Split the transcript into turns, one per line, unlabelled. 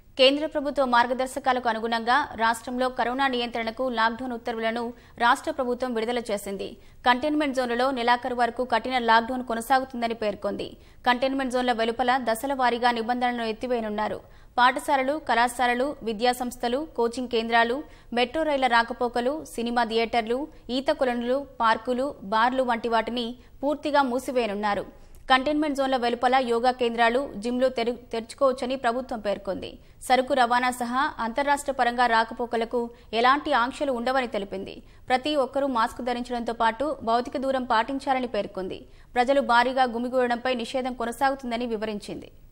కేంద్ర ప్రభుత్వ మార్గదర్శకాలకు అనుగుణంగా రాష్ట్రంలో కరోనా నియంత్రణకు లాక్డౌన్ ఉత్తర్వులను రాష్ట్ర ప్రభుత్వం విడుదల చేసింది కంటైన్మెంట్ జోన్లలో నెలాఖరు వరకు కఠిన లాక్డౌన్ కొనసాగుతుందని పేర్కొంది కంటైన్మెంట్ జోన్ల వెలుపల దశల వారీగా నిబంధనలను ఎత్తివేయనున్నారు పాఠశాలలు కళాశాలలు విద్యాసంస్థలు కోచింగ్ కేంద్రాలు మెట్రో రైళ్ల రాకపోకలు సినిమా థియేటర్లు ఈత కొలనులు పార్కులు బార్లు వంటి వాటిని పూర్తిగా మూసివేయనున్నారు కంటైన్మెంట్ జోన్ల వెలుపల యోగా కేంద్రాలు జిమ్లు తెరు తెరుచుకోవచ్చని ప్రభుత్వం పేర్కొంది సరుకు రవాణా సహా అంతరాష్ట్ర పరంగా రాకపోకలకు ఎలాంటి ఆంక్షలు ఉండవని తెలిపింది ప్రతి ఒక్కరూ మాస్క్ ధరించడంతో పాటు భౌతిక దూరం పాటించాలని పేర్కొంది ప్రజలు భారీగా గుమిగూడడంపై నిషేధం కొనసాగుతుందని వివరించింది